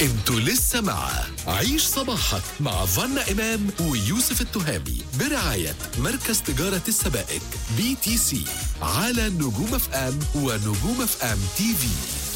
انتوا لسه مع عيش صباحك مع فنا إمام ويوسف التهامي برعاية مركز تجارة السبائك بي تي سي على نجوم اف ام ونجوم اف ام تي في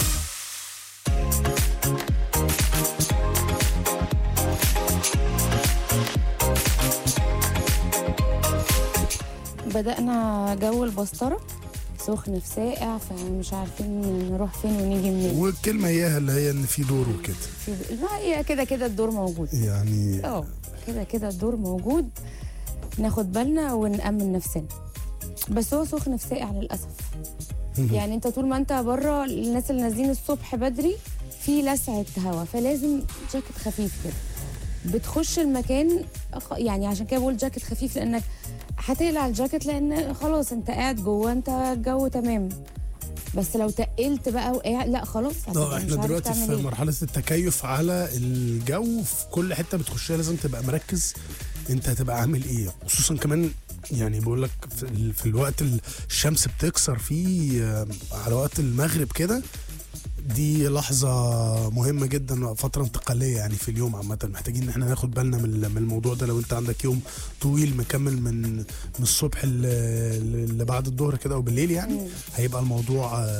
بدأنا جو البسطرة سخن في ساقع فمش عارفين نروح فين ونيجي منين والكلمه اياها اللي هي ان في دور وكده في- لا هي كده كده الدور موجود يعني اه كده كده الدور موجود ناخد بالنا ونأمن نفسنا بس هو سخن في ساقع للأسف يعني انت طول ما انت بره الناس اللي نازلين الصبح بدري في لسعة هوا فلازم جاكيت خفيف كده بتخش المكان أخ- يعني عشان كده بقول جاكيت خفيف لانك هتقلع الجاكيت لان خلاص انت قاعد جوه انت الجو تمام بس لو تقلت بقى وقاعد لا خلاص اه هتبقى مش احنا عارف دلوقتي تعمل في ايه. مرحله التكيف على الجو في كل حته بتخشها لازم تبقى مركز انت هتبقى عامل ايه خصوصا كمان يعني بقول لك في, ال- في الوقت اللي الشمس بتكسر فيه آه، على وقت المغرب كده دي لحظة مهمة جدا فترة انتقالية يعني في اليوم عامة محتاجين ان احنا ناخد بالنا من من الموضوع ده لو انت عندك يوم طويل مكمل من من الصبح ل- اللي بعد الظهر كده او بالليل يعني هيبقى الموضوع آه،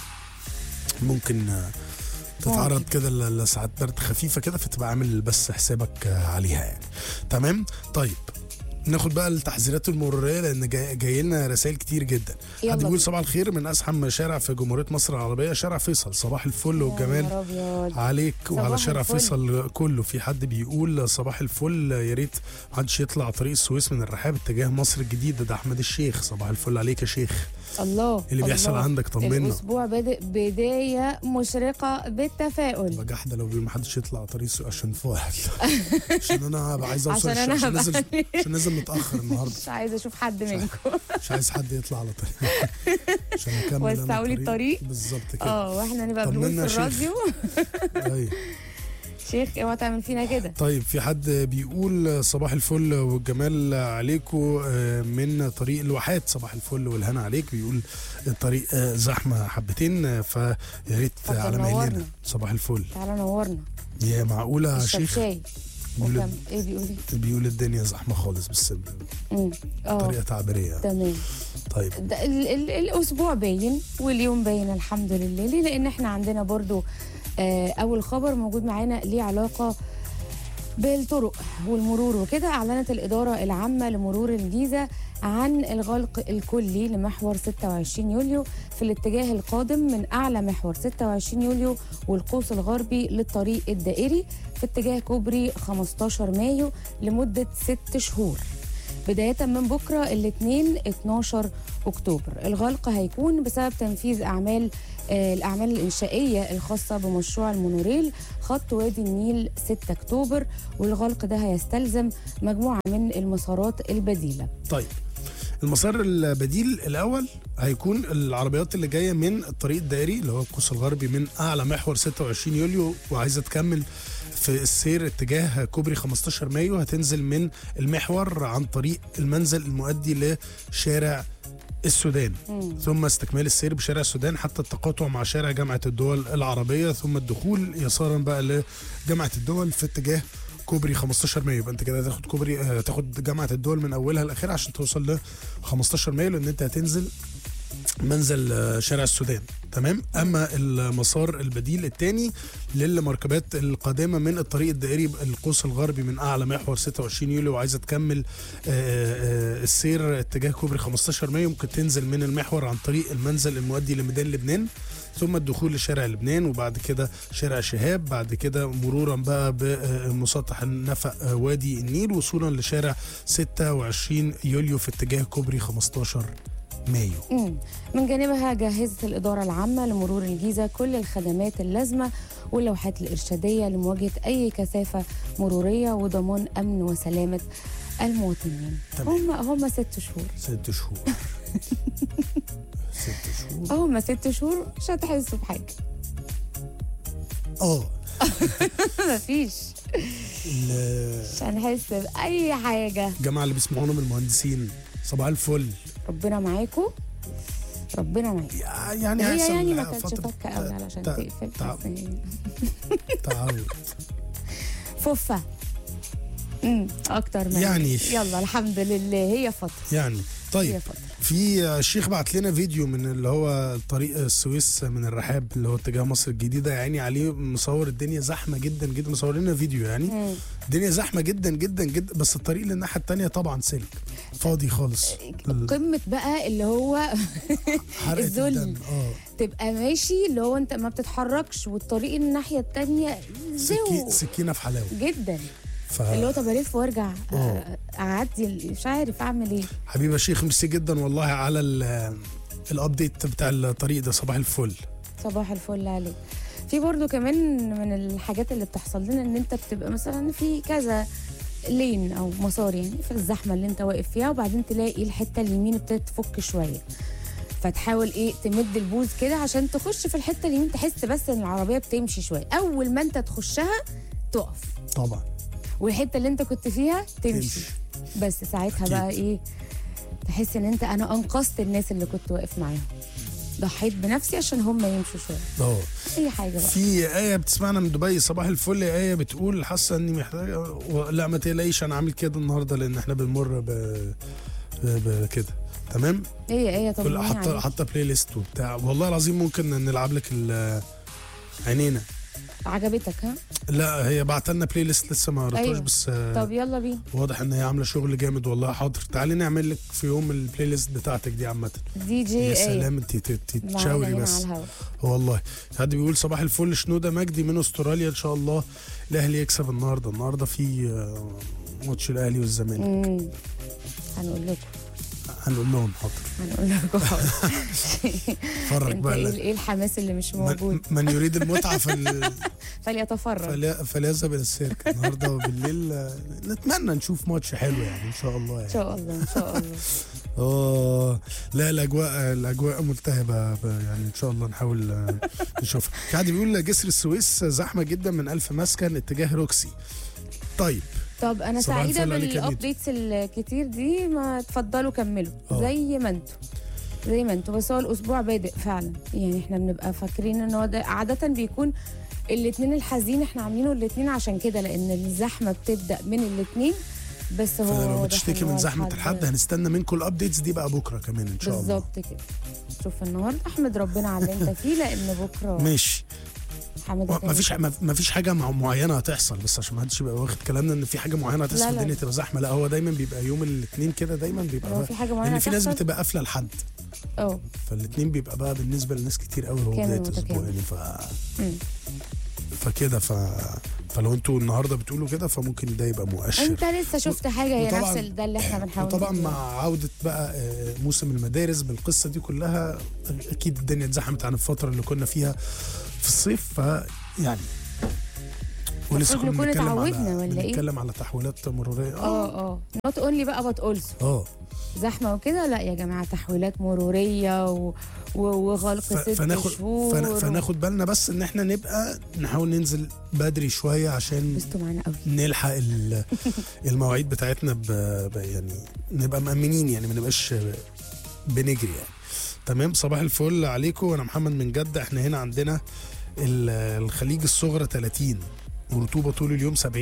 ممكن آه، تتعرض كده ل- لساعات برد خفيفه كده فتبقى عامل بس حسابك آه، عليها يعني تمام طيب ناخد بقى التحذيرات المروريه لان جاي, جاي لنا رسائل كتير جدا يلا حد بيقول بينا. صباح الخير من ازحم شارع في جمهوريه مصر العربيه شارع فيصل صباح الفل والجمال يا نهار أبيض. عليك وعلى صباح شارع الفل. فيصل كله في حد بيقول صباح الفل يا ريت محدش يطلع طريق السويس من الرحاب اتجاه مصر الجديده ده احمد الشيخ صباح الفل عليك يا شيخ الله اللي بيحصل الله. عندك طمنا الاسبوع بادئ بدايه مشرقه بالتفاؤل بجحده لو بيقول محدش يطلع طريق السوق عشان فاضي عشان انا هبقى عايز اوصل عشان أنا عشان هبقى- نازل عشان نازل متاخر النهارده مش عايزه اشوف حد منكم مش عايز حد يطلع على طريق عشان اكمل أنا وسعوا لي الطريق. بالظبط كده اه واحنا نبقى بنقول طمنا في يا شيخ. الراديو أيوة. شيخ اوعى تعمل فينا كده طيب في حد بيقول صباح الفل والجمال عليكم آه، من طريق الواحات صباح الفل والهنا عليك بيقول الطريق آه، زحمه حبتين آه، فيا ريت طب على نورنا. مهلنا صباح الفل تعالى نورنا يا معقوله يا اشرب شيخ شاي بيقول وكم ايه بيقول ايه بيقول الدنيا زحمه خالص بس أمم. اه بطريقه تعبيريه تمام طيب ده ال ال الاسبوع باين واليوم باين الحمد لله ليه لان احنا عندنا برضو آه اول خبر موجود معانا ليه علاقه بالطرق والمرور وكده اعلنت الاداره العامه لمرور الجيزه عن الغلق الكلي لمحور 26 يوليو في الاتجاه القادم من اعلى محور 26 يوليو والقوس الغربي للطريق الدائري في اتجاه كوبري 15 مايو لمده ست شهور بداية من بكرة الاثنين 12 أكتوبر الغلق هيكون بسبب تنفيذ أعمال آه، الأعمال الإنشائية الخاصة بمشروع المونوريل خط وادي النيل 6 أكتوبر والغلق ده هيستلزم مجموعة من المسارات البديلة طيب المسار البديل الاول هيكون العربيات اللي جايه من الطريق الدائري اللي هو القوس الغربي من اعلى محور 26 يوليو وعايزه تكمل في السير اتجاه كوبري 15 مايو هتنزل من المحور عن طريق المنزل المؤدي لشارع السودان ثم استكمال السير بشارع السودان حتى التقاطع مع شارع جامعة الدول العربية ثم الدخول يسارا بقى لجامعة الدول في اتجاه كوبري 15 مايو يبقى انت كده هتاخد كوبري آه، تاخد جامعة الدول من اولها لاخرها عشان توصل ل 15 مايو لان انت هتنزل منزل آه، شارع السودان تمام اما المسار البديل الثاني للمركبات القادمه من الطريق الدائري القوس الغربي من اعلى محور 26 يوليو وعايزه تكمل آه، آه، السير اتجاه كوبري 15 مايو ممكن تنزل من المحور عن طريق المنزل المؤدي لميدان لبنان ثم الدخول لشارع لبنان وبعد كده شارع شهاب بعد كده مرورا بقى بمسطح النفق آه، وادي النيل وصولا لشارع 26 يوليو في اتجاه كوبري 15 مايو مم. من جانبها جهزت الإدارة العامة لمرور الجيزة كل الخدمات اللازمة واللوحات الإرشادية لمواجهة أي كثافة مرورية وضمان أمن وسلامة المواطنين تمام. هم هم ست شهور ست شهور ست شهور هم ست شهور مش هتحسوا بحاجة اه مفيش ال- مش هنحس بأي حاجة الجماعه اللي بيسمعونا من المهندسين صباح الفل ربنا معاكم ربنا معاك يعني هي هيحصل يعني ما كانتش فترة فكه قوي علشان تع- تقفل تع- بس هي- تعود فوفة امم اكتر من يعني. يلا الحمد لله هي فتره يعني هي طيب فتره في الشيخ بعت لنا فيديو من اللي هو طريق السويس من الرحاب اللي هو اتجاه مصر الجديده يعني عليه مصور الدنيا زحمه جدا جدا مصور لنا فيديو يعني مم. الدنيا زحمه جدا جدا جدا بس الطريق للناحيه التانية طبعا سلك فاضي خالص قمه بقى اللي هو حرقة الذل. الدم اه تبقى ماشي اللي هو انت ما بتتحركش والطريق الناحيه التانية زو سكي سكينه في حلاوه جدا ف اللي هو طب الف وارجع آه. أ- اعدي ال- مش عارف اعمل ايه حبيبي يا شيخ ميرسي جدا والله على ال- الابديت بتاع الطريق ده صباح الفل صباح الفل عليك في برضو كمان من الحاجات اللي بتحصل لنا ان انت بتبقى مثلا في كذا لين او مسار يعني في الزحمه اللي انت واقف فيها وبعدين تلاقي الحته اليمين ابتدت تفك شويه فتحاول ايه تمد البوز كده عشان تخش في الحته اليمين تحس بس ان العربيه بتمشي شويه اول ما انت تخشها تقف طبعا والحته اللي انت كنت فيها تمشي تمشي. بس ساعتها أكيد. بقى ايه تحس ان انت انا انقذت الناس اللي كنت واقف معاهم ضحيت بنفسي عشان هم يمشوا شويه اه اي حاجه بقى في آية بتسمعنا من دبي صباح الفل آية بتقول حاسة إني محتاجة و- لا ما تقلقيش أنا عامل كده النهاردة لأن إحنا بنمر ب... ب... بكده تمام هي هي كل طمني حاطة عليك حاطة بلاي ليست وبتاع والله العظيم ممكن نلعب لك ال- عينينا عجبتك ها لا هي بعت لنا بلاي ليست لسه ما قريتهاش أيوة. بس آه، طب يلا بينا واضح ان هي عامله شغل جامد والله حاضر تعالي نعمل لك في يوم البلاي ليست بتاعتك دي عامه دي جي يا ايه سلام انت ت- ت- معانا تشاوري هنا بس على الهوا والله حد بيقول صباح الفل شنوده مجدي من استراليا ان شاء الله الاهلي يكسب النهارده النهارده في آه، ماتش الاهلي والزمالك امم هنقول لكم هنقول لهم حاضر هنقول لكم حاضر. اتفرج انت بقى ايه لا. ايه الحماس اللي مش موجود من, من يريد المتعه فل... فليتفرج فلي... فليذهب الى السيرك النهارده بالليل آه، نتمنى نشوف ماتش حلو يعني ان شاء الله ان يعني شاء الله ان شاء الله اه لا الاجواء الاجواء ملتهبه ب- يعني ان شاء الله نحاول آه، نشوفها في حد بيقول جسر السويس زحمه جدا من الف مسكن اتجاه روكسي طيب طب انا صباح سعيده الفل عليك يا ميدو. بالابديتس الكتير دي ما تفضلوا كملوا آه. زي ما انتوا زي ما انتوا بس هو الاسبوع بادئ فعلا يعني احنا بنبقى فاكرين ان هو ده عاده بيكون الاثنين الحزين احنا عاملينه الاثنين عشان كده لان الزحمه بتبدا من الاثنين بس هو فلو واضح بتشتكي إن هو من زحمه الحد هنستنى منكم الابديتس دي بقى بكره كمان ان شاء الله بالظبط كده شوف النهارده احمد ربنا على اللي انت فيه لان بكره ماشي حمد ما فيش ما فيش حاجه مع- معينه هتحصل بس عشان ما حدش يبقى واخد كلامنا ان في حاجه معينه هتحصل لا، لا. الدنيا تبقى زحمه لا هو دايما بيبقى يوم الاثنين كده دايما هو بيبقى في حاجه معينه لان في ناس هتحصل؟ بتبقى قافله لحد اه فالاثنين بيبقى بقى بالنسبه لناس كتير قوي هو كامل بدايه الاسبوع متكامل. يعني ف مم. فكده ف فلو انتوا النهارده بتقولوا كده فممكن ده يبقى مؤشر انت لسه شفت حاجه هي وطبعاً- نفس ال- ده اللي احنا بنحاول وطبعا نقوله. مع عوده بقى آه، موسم المدارس بالقصه دي كلها اكيد الدنيا اتزحمت عن الفتره اللي كنا فيها في الصيف فيعني ولسه المفروض كنا نكون بنتكلم اتعودنا على ولا ايه؟ بنتكلم على تحويلات مروريه اه اه نوت اونلي بقى بات اولسو اه زحمه وكده لا يا جماعه تحويلات مروريه و... و... وغلق ف- ست فناخد شهور فن- و- فناخد بالنا بس ان احنا نبقى نحاول ننزل بدري شويه عشان بستوا معانا قوي نلحق ال- المواعيد بتاعتنا ب ب- يعني نبقى مأمنين يعني ما نبقاش بنجري يعني تمام صباح الفل عليكم وانا محمد من جدة احنا هنا عندنا ال- الخليج الصغرى 30 ورطوبة طول اليوم 70%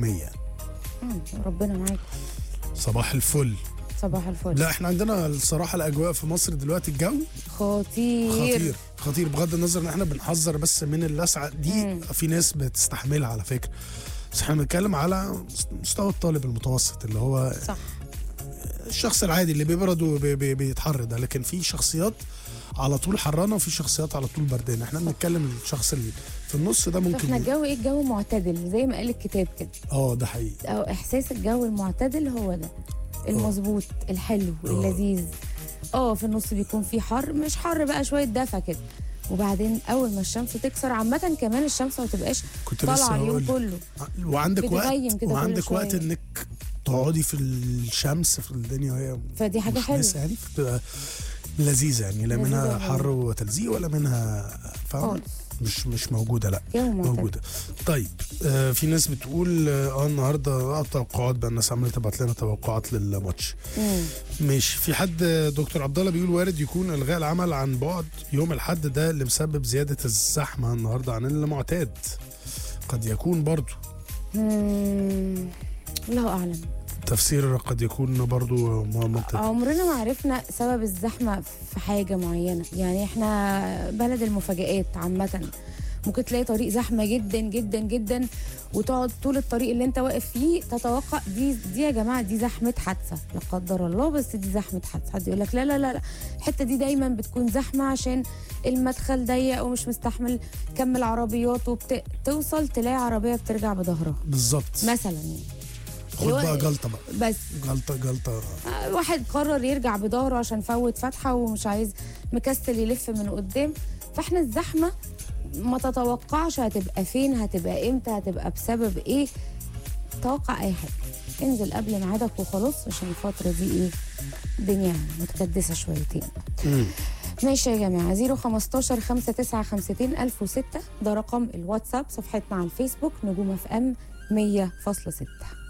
مم، ربنا معاك صباح الفل صباح الفل لا احنا عندنا الصراحة الأجواء في مصر دلوقتي الجو خطير خطير خطير بغض النظر ان احنا بنحذر بس من اللسعة دي مم. في ناس بتستحملها على فكرة بس احنا بنتكلم على مستوى الطالب المتوسط اللي هو صح الشخص العادي اللي بيبرد وبيتحر ده لكن في شخصيات على طول حرانه وفي شخصيات على طول بردانه احنا بنتكلم الشخص اللي في النص ده ممكن فاحنا الجو ايه الجو معتدل زي ما قال الكتاب كده اه ده حقيقي او احساس الجو المعتدل هو ده المظبوط الحلو اللذيذ اه في النص بيكون في حر مش حر بقى شويه دفى كده وبعدين اول ما الشمس تكسر عامه كمان الشمس ما تبقاش كنت لسه طالعه اليوم هقول كله وعندك وقت بتغيم كده كل وعندك وقت شوية. انك تقعدي في الشمس في الدنيا وهي فدي حاجه حلوه محمسة يعني بتبقى لذيذه يعني لا لذيذة منها وحلوة. حر وتلزيق ولا منها فاهم خالص مش مش موجوده لا يوم معتاد. موجوده طيب آه في ناس بتقول اه آه، النهارده اه توقعات بقى الناس عماله تبعت لنا توقعات للماتش مم. ماشي في حد آه، دكتور عبد الله بيقول وارد يكون الغاء العمل عن بعد يوم الاحد ده اللي مسبب زياده الزحمه النهارده عن المعتاد قد يكون برضو مم. الله اعلم تفسير قد يكون برضو منطقي عمرنا ما عرفنا سبب الزحمه في حاجه معينه يعني احنا بلد المفاجآت عامه ممكن تلاقي طريق زحمه جدا جدا جدا وتقعد طول الطريق اللي انت واقف فيه تتوقع دي دي يا جماعه دي زحمه حادثه لا قدر الله بس دي زحمه حادثه حد يقول لك لا لا لا لا الحته دي دايما بتكون زحمه عشان المدخل ضيق ومش مستحمل كم العربيات وبتوصل تلاقي عربيه بترجع بظهرها بالظبط مثلا يعني خد بقى جلطه بقى بس جلطه جلطه آه، واحد قرر يرجع بظهره عشان فوت فتحه ومش عايز مكسل يلف من قدام فاحنا الزحمه ما تتوقعش هتبقى فين هتبقى امتى هتبقى بسبب ايه توقع اي حاجه انزل قبل ميعادك وخلاص عشان الفتره دي ايه الدنيا متكدسه شويتين مم. ماشي يا جماعه 015 5952 1006 ده رقم الواتساب صفحتنا على الفيسبوك نجوم اف ام 100.6